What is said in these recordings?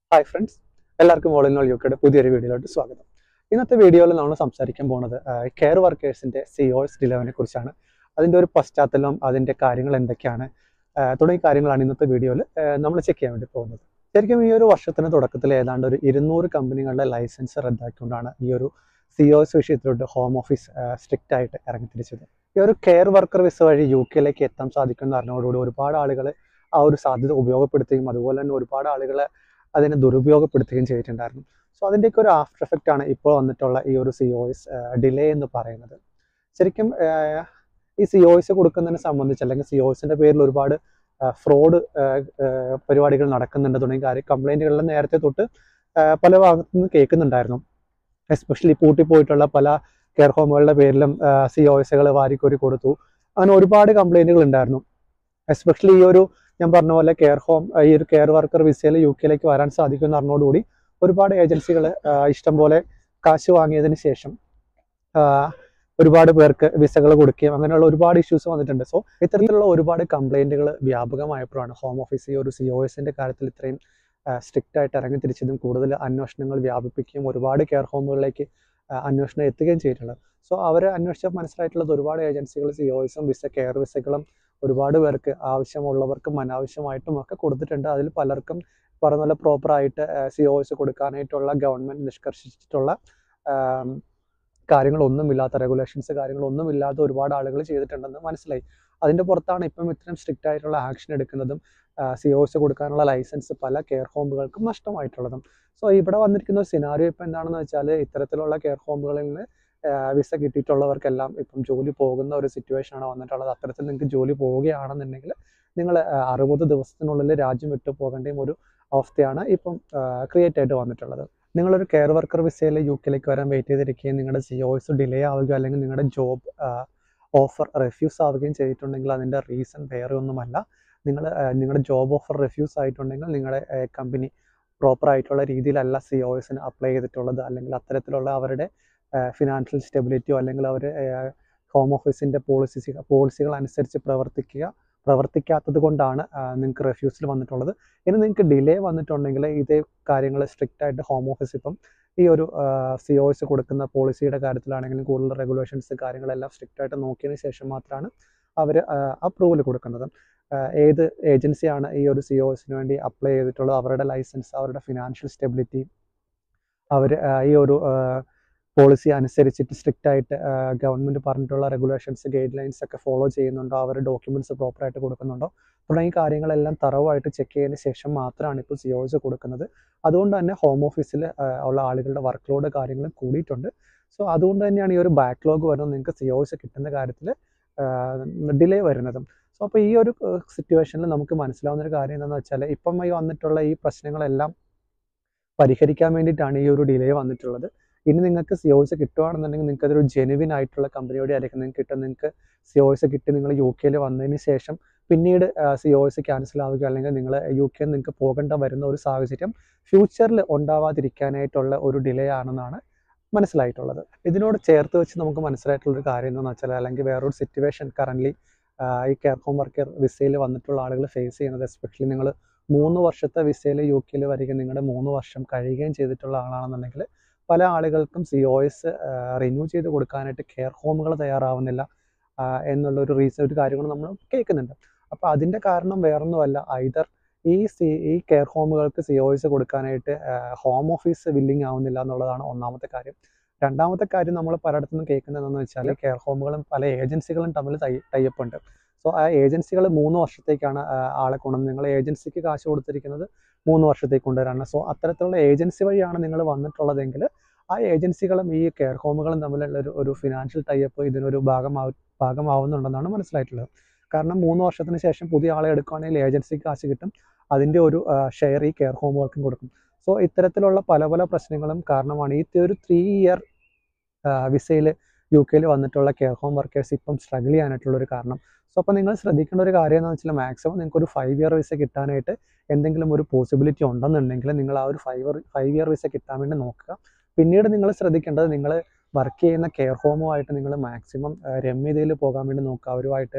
hi friends എല്ലാവർക്കും all in all യുക്കയുടെ പുതിയൊരു വീഡിയോയിലോട്ട് സ്വാഗതം ഇന്നത്തെ വീഡിയോയിൽ നമ്മൾ സംസാരിക്കാൻ പോകുന്നത് കെയർ വർക്കേഴ്സിന്റെ സിഒഎസ് ഡിലവനെ കുറിച്ചാണ് അതിൻ്റെ ഒരു പശ്ചാത്തലം അതിൻ്റെ കാര്യങ്ങൾ എന്തൊക്കെയാണ് ആ, തുടങ്ങിയ കാര്യങ്ങളാണ് ഇന്നത്തെ വീഡിയോയിൽ നമ്മൾ ചെക്ക് ചെയ്യാൻ വേണ്ടി പോകുന്നത് ശരിക്കും ഈ ഒരു വർഷത്തിന് തുടക്കത്തിൽ ഏതാണ്ട് ഒരു ഇരുന്നൂറ് കമ്പനികളുടെ ലൈസൻസ് റദ്ദാക്കിക്കൊണ്ടാണ് ഈ ഒരു സിഒഎസ് വിഷയത്തിലോട്ട് ഹോം ഓഫീസ് സ്ട്രിക്റ്റ് ആയിട്ട് ഇറങ്ങിത്തിരിച്ചത് ഈ ഒരു കെയർ വർക്കർ വിസ വഴി യു കെയിലേക്ക് എത്താൻ സാധിക്കുന്ന അറിഞ്ഞതോടുകൂടി ഒരുപാട് ആളുകൾ ആ ഒരു സാധ്യത ഉപയോഗപ്പെടുത്തുകയും അതുപോലെ തന്നെ ഒരുപാട് ആളുകളെ അതിനെ ദുരുപയോഗപ്പെടുത്തുകയും ചെയ്തിട്ടുണ്ടായിരുന്നു സോ അതിൻ്റെയൊക്കെ ഒരു ആഫ്റ്റർ എഫക്റ്റ് ആണ് ഇപ്പോൾ വന്നിട്ടുള്ള ഈ ഒരു സി ഒ എസ് ഡിലേ എന്ന് പറയുന്നത് ശരിക്കും ആഹ്, ഈ സി ഒ എസ് കൊടുക്കുന്നതിനെ സംബന്ധിച്ച് അല്ലെങ്കിൽ സി ഒ എസിൻ്റെ പേരിൽ ഒരുപാട് ഫ്രോഡ് പരിപാടികൾ നടക്കുന്നുണ്ട് തുടങ്ങിയ കാര്യം കംപ്ലൈൻറ്റുകളിൽ നേരത്തെ തൊട്ട് ആഹ്, പല ഭാഗത്തു നിന്ന് കേൾക്കുന്നുണ്ടായിരുന്നു എസ്പെഷ്യലി പൂട്ടിപ്പോയിട്ടുള്ള പല കെയർ ഹോമുകളുടെ പേരിലും സി ഒ എസുകൾ വാരിക്കോരി കൊടുത്തു അങ്ങനെ ഒരുപാട് കംപ്ലൈൻറ്റുകൾ ഉണ്ടായിരുന്നു എസ്പെഷ്യലി ഈ ഒരു ഞാൻ പറഞ്ഞ പോലെ കെയർ ഹോം ഈ ഒരു കെയർ വർക്കർ വിസയിൽ യു കെയിലേക്ക് വരാൻ സാധിക്കുമെന്ന് അറിഞ്ഞോടുകൂടി ഒരുപാട് ഏജൻസികൾ ഇഷ്ടം പോലെ കാശ് വാങ്ങിയതിന് ശേഷം ആ, ഒരുപാട് പേർക്ക് വിസകൾ കൊടുക്കുകയും അങ്ങനെയുള്ള ഒരുപാട് ഇഷ്യൂസ് വന്നിട്ടുണ്ട് സോ ഇത്തരത്തിലുള്ള ഒരുപാട് കംപ്ലൈൻറ്റുകൾ വ്യാപകമായപ്പോഴാണ് ഹോം ഓഫീസ് ഈ ഒരു സി ഒ എസിൻ്റെ കാര്യത്തിൽ ഇത്രയും സ്ട്രിക്റ്റ് ആയിട്ട് ഇറങ്ങി തിരിച്ചതും കൂടുതൽ അന്വേഷണങ്ങൾ വ്യാപിപ്പിക്കുകയും ഒരുപാട് കെയർ ഹോമുകളിലേക്ക് ആ, അന്വേഷണം എത്തുകയും ചെയ്തിട്ടുള്ളത് സോ അവർ അന്വേഷിച്ച മനസ്സിലായിട്ടുള്ളത് ഒരുപാട് ഏജൻസികൾ സി ഒ എസും വിസ കെയർ വിസകളും ഒരുപാട് പേർക്ക് ആവശ്യമുള്ളവർക്കും അനാവശ്യമായിട്ടും ഒക്കെ കൊടുത്തിട്ടുണ്ട് അതിൽ പലർക്കും പറഞ്ഞ പോലെ പ്രോപ്പറായിട്ട് സി ഒ എസ് കൊടുക്കാനായിട്ടുള്ള ഗവൺമെൻറ് നിഷ്കർഷിച്ചിട്ടുള്ള ആം, കാര്യങ്ങളൊന്നുമില്ലാത്ത റെഗുലേഷൻസ് കാര്യങ്ങളൊന്നുമില്ലാത്ത ഒരുപാട് ആളുകൾ ചെയ്തിട്ടുണ്ടെന്ന് മനസ്സിലായി അതിൻ്റെ പുറത്താണ് ഇപ്പം ഇത്രയും സ്ട്രിക്റ്റ് ആയിട്ടുള്ള ആക്ഷൻ എടുക്കുന്നതും സി ഒ എസ് കൊടുക്കാനുള്ള ലൈസൻസ് പല കെയർ ഹോമുകൾക്കും നഷ്ടമായിട്ടുള്ളതും സോ ഇവിടെ വന്നിരിക്കുന്ന ഒരു സിനാരിയോ ഇപ്പം എന്താണെന്ന് വെച്ചാൽ ഇത്തരത്തിലുള്ള കെയർ ഹോമുകളിൽ നിന്ന് വിസ കിട്ടിയിട്ടുള്ളവർക്കെല്ലാം ഇപ്പം ജോലി പോകുന്ന ഒരു സിറ്റുവേഷൻ ആണ് വന്നിട്ടുള്ളത് അത്തരത്തിൽ നിങ്ങൾക്ക് ജോലി പോവുകയാണെന്നുണ്ടെങ്കിൽ നിങ്ങൾ അറുപത് ദിവസത്തിനുള്ളിൽ രാജ്യം വിട്ടു പോകേണ്ടയും ഒരു അവസ്ഥയാണ് ഇപ്പം ക്രിയേറ്റ് ആയിട്ട് വന്നിട്ടുള്ളത് നിങ്ങളൊരു കെയർ വർക്കർ വിസയിൽ യു കെയിലേക്ക് വരാൻ വെയിറ്റ് ചെയ്തിരിക്കുകയും നിങ്ങളുടെ സി ഒസ് ഡിലേ ആവുകയോ അല്ലെങ്കിൽ നിങ്ങളുടെ ജോബ് ഓഫർ റെഫ്യൂസ് ആവുകയും ചെയ്തിട്ടുണ്ടെങ്കിൽ അതിൻ്റെ റീസൺ വേറെ ഒന്നുമല്ല നിങ്ങൾ നിങ്ങളുടെ ജോബ് ഓഫർ റെഫ്യൂസ് ആയിട്ടുണ്ടെങ്കിൽ നിങ്ങളുടെ കമ്പനി പ്രോപ്പർ ആയിട്ടുള്ള രീതിയിലല്ല സി ഒ എസിന് അപ്ലൈ ചെയ്തിട്ടുള്ളത് അല്ലെങ്കിൽ അത്തരത്തിലുള്ള അവരുടെ ഫിനാൻഷ്യൽ സ്റ്റെബിലിറ്റിയോ അല്ലെങ്കിൽ അവർ ഹോം ഓഫീസിൻ്റെ പോളിസി പോളിസികൾ അനുസരിച്ച് പ്രവർത്തിക്കുക പ്രവർത്തിക്കാത്തത് കൊണ്ടാണ് നിങ്ങൾക്ക് റെഫ്യൂസിൽ വന്നിട്ടുള്ളത് ഇനി നിങ്ങൾക്ക് ഡിലേ വന്നിട്ടുണ്ടെങ്കിൽ ഇതേ കാര്യങ്ങൾ സ്ട്രിക്റ്റ് ആയിട്ട് ഹോം ഓഫീസ് ഇപ്പം ഈ ഒരു സി ഒ എസ് കൊടുക്കുന്ന പോളിസിയുടെ കാര്യത്തിലാണെങ്കിലും കൂടുതൽ റെഗുലേഷൻസ് കാര്യങ്ങളെല്ലാം സ്ട്രിക്റ്റ് ആയിട്ട് നോക്കിയതിന് ശേഷം മാത്രമാണ് അവർ അപ്രൂവൽ കൊടുക്കുന്നത് ആഹ് ഏത് ഏജൻസിയാണ് ഈ ഒരു സി ഒ എസിന് വേണ്ടി അപ്ലൈ ചെയ്തിട്ടുള്ളത് അവരുടെ ലൈസൻസ് അവരുടെ ഫിനാൻഷ്യൽ സ്റ്റെബിലിറ്റി അവർ ഈ ഒരു പോളിസി അനുസരിച്ചിട്ട് സ്ട്രിക്റ്റ് ആയിട്ട് ഗവൺമെൻറ് പറഞ്ഞിട്ടുള്ള റെഗുലേഷൻസ് ഗൈഡ് ലൈൻസ് ഒക്കെ ഫോളോ ചെയ്യുന്നുണ്ടോ അവരുടെ ഡോക്യുമെൻറ്റ്സ് പ്രോപ്പറായിട്ട് കൊടുക്കുന്നുണ്ടോ തുടങ്ങിയ കാര്യങ്ങളെല്ലാം തറവായിട്ട് ചെക്ക് ചെയ്തതിന് ശേഷം മാത്രമാണ് ഇപ്പോൾ സി ഒസ് കൊടുക്കുന്നത് അതുകൊണ്ട് തന്നെ ഹോം ഓഫീസിൽ ഉള്ള ആളുകളുടെ വർക്ക് ലോഡ് കാര്യങ്ങളും കൂടിയിട്ടുണ്ട് സോ അതുകൊണ്ട് തന്നെയാണ് ഈ ഒരു ബാക്ക്ലോഗ് വരുന്നത് നിങ്ങൾക്ക് സി ഒസ് കിട്ടുന്ന കാര്യത്തിൽ ഡിലേ വരുന്നതും സോ അപ്പോൾ ഈ ഒരു സിറ്റുവേഷനിൽ നമുക്ക് മനസ്സിലാവുന്ന ഒരു കാര്യം എന്താണെന്ന് വെച്ചാൽ ഇപ്പം ഈ വന്നിട്ടുള്ള ഈ പ്രശ്നങ്ങളെല്ലാം പരിഹരിക്കാൻ വേണ്ടിയിട്ടാണ് ഈ ഒരു ഡിലേ വന്നിട്ടുള്ളത് ഇനി നിങ്ങൾക്ക് സി ഒസ് കിട്ടുകയാണെന്നുണ്ടെങ്കിൽ നിങ്ങൾക്ക് അതൊരു ജെനുവിൻ ആയിട്ടുള്ള കമ്പനിയോടെ ആയിരിക്കും നിങ്ങൾക്ക് കിട്ടും നിങ്ങൾക്ക് സി ഒസ് കിട്ടി നിങ്ങൾ യു കെയിൽ വന്നതിന് ശേഷം പിന്നീട് സി ഒ എസ് ക്യാൻസൽ ആവുക അല്ലെങ്കിൽ നിങ്ങൾ യു കെയിൽ നിങ്ങൾക്ക് പോകേണ്ട വരുന്ന ഒരു സാഹചര്യം ഫ്യൂച്ചറിൽ ഉണ്ടാവാതിരിക്കാനായിട്ടുള്ള ഒരു ഡിലേ ആണെന്നാണ് മനസ്സിലായിട്ടുള്ളത് ഇതിനോട് ചേർത്ത് വെച്ച് നമുക്ക് മനസ്സിലായിട്ടുള്ള ഒരു കാര്യം എന്താണെന്ന് വെച്ചാൽ അല്ലെങ്കിൽ വേറൊരു സിറ്റുവേഷൻ കറൻ്റ്ലി ഈ കെയർ ഹോം വർക്കർ വിസയിൽ വന്നിട്ടുള്ള ആളുകൾ ഫേസ് ചെയ്യുന്നത് എസ്പെഷ്യലി നിങ്ങൾ മൂന്ന് വർഷത്തെ വിസയിൽ യു കെയിൽ വരിക നിങ്ങളുടെ മൂന്ന് വർഷം കഴിയുകയും ചെയ്തിട്ടുള്ള ആളാണെന്നുണ്ടെങ്കിൽ പല ആളുകൾക്കും സി ഒ എസ് റിന്യൂ ചെയ്ത് കൊടുക്കാനായിട്ട് കെയർ ഹോമുകൾ തയ്യാറാവുന്നില്ല ആ, എന്നുള്ളൊരു റീസൺ ഒരു കാര്യങ്ങൾ നമ്മൾ കേൾക്കുന്നുണ്ട് അപ്പോൾ അതിൻ്റെ കാരണം വേറൊന്നുമല്ല ഐദർ ഈ സി ഈ കെയർ ഹോമുകൾക്ക് സി ഒ എസ് കൊടുക്കാനായിട്ട് ഹോം ഓഫീസ് വില്ലിങ് ആവുന്നില്ല എന്നുള്ളതാണ് ഒന്നാമത്തെ കാര്യം രണ്ടാമത്തെ കാര്യം നമ്മൾ പലയിടത്തു നിന്നും കേൾക്കുന്നത് എന്താണെന്ന് വെച്ചാൽ കെയർ ഹോമുകളും പല ഏജൻസികളും തമ്മിൽ ടൈപ്പ് ഉണ്ട് സോ ആ ഏജൻസികൾ മൂന്ന് വർഷത്തേക്കാണ് ആ, ആളെ കൊണ്ടുവന്ന് നിങ്ങൾ ഏജൻസിക്ക് കാശ് കൊടുത്തിരിക്കുന്നത് മൂന്ന് വർഷത്തേക്ക് കൊണ്ടുവരാണ് സോ അത്തരത്തിലുള്ള ഏജൻസി വഴിയാണ് നിങ്ങൾ വന്നിട്ടുള്ളതെങ്കിൽ ആ ഏജൻസികളും ഈ കെയർ ഹോമുകളും തമ്മിലുള്ള ഒരു ഒരു ഫിനാൻഷ്യൽ ടൈപ്പ് ഇതിനൊരു ഭാഗമാവും ഭാഗമാവുന്നുണ്ടെന്നാണ് മനസ്സിലായിട്ടുള്ളത് കാരണം മൂന്ന് വർഷത്തിന് ശേഷം പുതിയ ആളെ എടുക്കുകയാണെങ്കിൽ ഏജൻസിക്ക് കാശ് കിട്ടും അതിൻ്റെ ഒരു ഷെയർ ഈ കെയർ ഹോമുകൾക്കും കൊടുക്കും സോ ഇത്തരത്തിലുള്ള പല പല പ്രശ്നങ്ങളും കാരണമാണ് ഈ ഒരു ത്രീ ഇയർ വിസയിൽ യു കെയിൽ വന്നിട്ടുള്ള കെയർ ഹോം വർക്കേഴ്സ് ഇപ്പം സ്ട്രഗിൾ ചെയ്യാനായിട്ടുള്ള ഒരു കാരണം സോ അപ്പോൾ നിങ്ങൾ ശ്രദ്ധിക്കേണ്ട ഒരു കാര്യം എന്താണെന്ന് വെച്ചാൽ മാക്സിമം നിങ്ങൾക്ക് ഒരു ഫൈവ് ഇയർ വിസ കിട്ടാനായിട്ട് എന്തെങ്കിലും ഒരു പോസിബിലിറ്റി ഉണ്ടെന്നുണ്ടെങ്കിൽ നിങ്ങൾ ആ ഒരു ഫൈവ് ഫൈവ് ഇയർ വിസ കിട്ടാൻ വേണ്ടി നോക്കുക പിന്നീട് നിങ്ങൾ ശ്രദ്ധിക്കേണ്ടത് നിങ്ങൾ വർക്ക് ചെയ്യുന്ന കെയർ ഹോമുമായിട്ട് നിങ്ങൾ മാക്സിമം രമ്യതയിൽ പോകാൻ വേണ്ടി നോക്കുക അവരുമായിട്ട്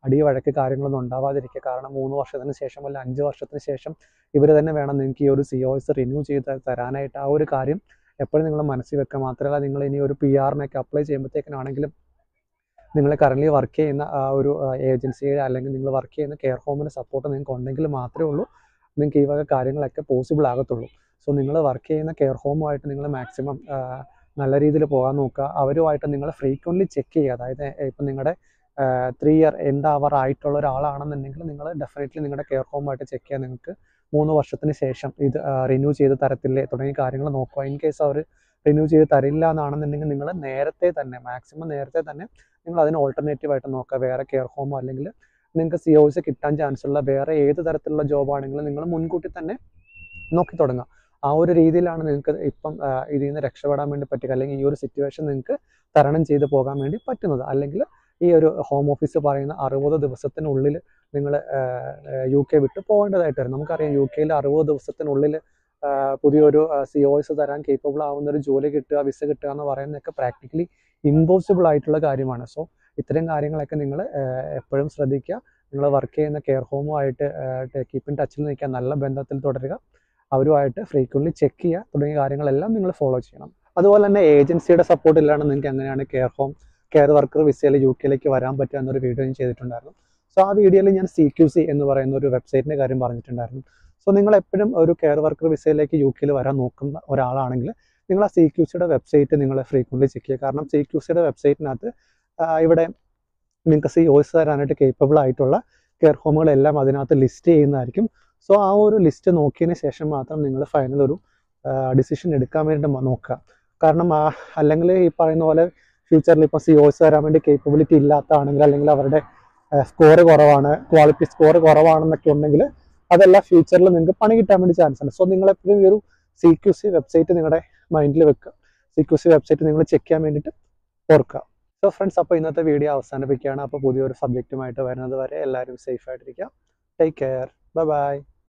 അടി വഴക്ക് കാര്യങ്ങളൊന്നും ഉണ്ടാവാതിരിക്കുക കാരണം മൂന്ന് വർഷത്തിന് ശേഷം അല്ല അഞ്ച് വർഷത്തിന് ശേഷം ഇവർ തന്നെ വേണം നിങ്ങൾക്ക് ഈ ഒരു സി ഒ എസ് റിന്യൂ ചെയ്ത് തരാനായിട്ട് ആ ഒരു കാര്യം എപ്പോഴും നിങ്ങൾ മനസ്സിൽ വെക്കുക മാത്രമല്ല നിങ്ങൾ ഇനി ഒരു പി ആറിനൊക്കെ അപ്ലൈ ചെയ്യുമ്പോഴത്തേക്കിനാണെങ്കിലും നിങ്ങൾ കറൻ്റ് വർക്ക് ചെയ്യുന്ന ആ ഒരു ഏജൻസിയെ അല്ലെങ്കിൽ നിങ്ങൾ വർക്ക് ചെയ്യുന്ന കെയർ ഹോമിന് സപ്പോർട്ട് നിങ്ങൾക്ക് ഉണ്ടെങ്കിൽ മാത്രമേ ഉള്ളൂ നിങ്ങൾക്ക് ഈ വക കാര്യങ്ങളൊക്കെ പോസിബിൾ ആകത്തുള്ളൂ സോ നിങ്ങൾ വർക്ക് ചെയ്യുന്ന കെയർ ഹോമുമായിട്ട് നിങ്ങൾ മാക്സിമം നല്ല രീതിയിൽ പോകാൻ നോക്കുക അവരുമായിട്ട് നിങ്ങൾ ഫ്രീക്വൻ്റ്ലി ചെക്ക് ചെയ്യുക അതായത് ഇപ്പം നിങ്ങളുടെ ത്രീ ഇയർ എൻഡ് അവർ ആയിട്ടുള്ള ഒരാളാണെന്നുണ്ടെങ്കിൽ നിങ്ങൾ ഡെഫിനറ്റ്ലി നിങ്ങളുടെ കെയർ ഹോമുമായിട്ട് ചെക്ക് ചെയ്യാൻ നിങ്ങൾക്ക് മൂന്ന് വർഷത്തിന് ശേഷം ഇത് റിന്യൂ ചെയ്ത് തരത്തില്ലേ തുടങ്ങിയ കാര്യങ്ങൾ നോക്കുക ഇൻ കേസ് അവർ റിന്യൂ ചെയ്ത് തരില്ല എന്നാണെന്നുണ്ടെങ്കിൽ നിങ്ങൾ നേരത്തെ തന്നെ മാക്സിമം നേരത്തെ തന്നെ നിങ്ങൾ അതിന് ഓൾട്ടർനേറ്റീവ് ആയിട്ട് നോക്കുക വേറെ കെയർ ഹോമോ അല്ലെങ്കിൽ നിങ്ങൾക്ക് സി ഒസ് കിട്ടാൻ ചാൻസ് ഉള്ള വേറെ ഏത് തരത്തിലുള്ള ജോബ് ആണെങ്കിലും നിങ്ങൾ മുൻകൂട്ടി തന്നെ നോക്കി തുടങ്ങുക ആ ഒരു രീതിയിലാണ് നിങ്ങൾക്ക് ഇപ്പം ആ, ഇതിൽ നിന്ന് രക്ഷപ്പെടാൻ വേണ്ടി പറ്റുക അല്ലെങ്കിൽ ഈ ഒരു സിറ്റുവേഷൻ നിങ്ങൾക്ക് തരണം ചെയ്ത് പോകാൻ വേണ്ടി പറ്റുന്നത് അല്ലെങ്കിൽ ഈ ഒരു ഹോം ഓഫീസ് പറയുന്ന അറുപത് ദിവസത്തിനുള്ളിൽ നിങ്ങൾ യു കെ വിട്ട് പോകേണ്ടതായിട്ട് വരും നമുക്കറിയാം യു കെയിൽ അറുപത് ദിവസത്തിനുള്ളിൽ ആ, പുതിയൊരു സി ഒ എസ് തരാൻ കേപ്പബിൾ ആവുന്ന ഒരു ജോലി കിട്ടുക വിസ കിട്ടുക എന്ന് പറയുന്നതൊക്കെ പ്രാക്ടിക്കലി ഇമ്പോസിബിൾ ആയിട്ടുള്ള കാര്യമാണ് സോ ഇത്തരം കാര്യങ്ങളൊക്കെ നിങ്ങൾ എപ്പോഴും ശ്രദ്ധിക്കുക നിങ്ങൾ വർക്ക് ചെയ്യുന്ന കെയർ ഹോമുമായിട്ട് കീപ്പ് ഇൻ ടച്ചിൽ നിൽക്കുക നല്ല ബന്ധത്തിൽ തുടരുക അവരുമായിട്ട് ഫ്രീക്വൻ്റ്ലി ചെക്ക് ചെയ്യുക തുടങ്ങിയ കാര്യങ്ങളെല്ലാം നിങ്ങൾ ഫോളോ ചെയ്യണം അതുപോലെ തന്നെ ഏജൻസിയുടെ സപ്പോർട്ട് ഇല്ലാണ്ട് നിങ്ങൾക്ക് എങ്ങനെയാണ് കെയർ ഹോം കെയർ വർക്കർ വിസയിൽ യു കെയിലേക്ക് വരാൻ പറ്റുക എന്നൊരു വീഡിയോ ഞാൻ ചെയ്തിട്ടുണ്ടായിരുന്നു സോ ആ വീഡിയോയിൽ ഞാൻ സി ക്യു സി എന്ന് പറയുന്ന ഒരു വെബ്സൈറ്റിൻ്റെ കാര്യം പറഞ്ഞിട്ടുണ്ടായിരുന്നു സോ നിങ്ങൾ എപ്പോഴും ഒരു കെയർ വർക്കർ വിസയിലേക്ക് യു കെയിൽ വരാൻ നോക്കുന്ന ഒരാളാണെങ്കിൽ നിങ്ങൾ ആ സി ക്യു സിയുടെ വെബ്സൈറ്റ് നിങ്ങൾ ഫ്രീക്വൻ്റ്ലി ചെക്ക് ചെയ്യുക കാരണം സി ക്യു സിയുടെ വെബ്സൈറ്റിനകത്ത് ഇവിടെ നിങ്ങൾക്ക് സി ഓസ് തരാനായിട്ട് കേപ്പബിൾ ആയിട്ടുള്ള കെയർ ഹോമുകളെല്ലാം അതിനകത്ത് ലിസ്റ്റ് ചെയ്യുന്നതായിരിക്കും സോ ആ ഒരു ലിസ്റ്റ് നോക്കിയതിന് ശേഷം മാത്രം നിങ്ങൾ ഫൈനൽ ഒരു ഡിസിഷൻ എടുക്കാൻ വേണ്ടി മ- നോക്കുക കാരണം ആ അല്ലെങ്കിൽ ഈ പറയുന്ന പോലെ ഫ്യൂച്ചറിൽ ഇപ്പോൾ സി ഓസ് തരാൻ വേണ്ടി കേപ്പബിലിറ്റി ഇല്ലാത്തതാണെങ്കിൽ അല്ലെങ്കിൽ അവരുടെ സ്കോർ കുറവാണ് ക്വാളിറ്റി സ്കോർ കുറവാണെന്നൊക്കെ ഉണ്ടെങ്കിൽ അതെല്ലാം ഫ്യൂച്ചറിൽ നിങ്ങൾക്ക് പണി കിട്ടാൻ വേണ്ടി ചാൻസ് ഉണ്ട് സോ നിങ്ങൾ എപ്പോഴും ഈ ഒരു സി ക്യു സി വെബ്സൈറ്റ് നിങ്ങളുടെ മൈൻഡിൽ വെക്കുക സി ക്യു സി വെബ്സൈറ്റ് നിങ്ങൾ ചെക്ക് ചെയ്യാൻ വേണ്ടിയിട്ട് ഓർക്കുക സോ ഫ്രണ്ട്സ് അപ്പോൾ ഇന്നത്തെ വീഡിയോ അവസാനിപ്പിക്കുകയാണ് അപ്പോൾ പുതിയൊരു സബ്ജക്റ്റുമായിട്ട് വരുന്നത് വരെ എല്ലാവരും സേഫ് ആയിട്ടിരിക്കുക ടേക്ക് കെയർ ബൈ ബൈ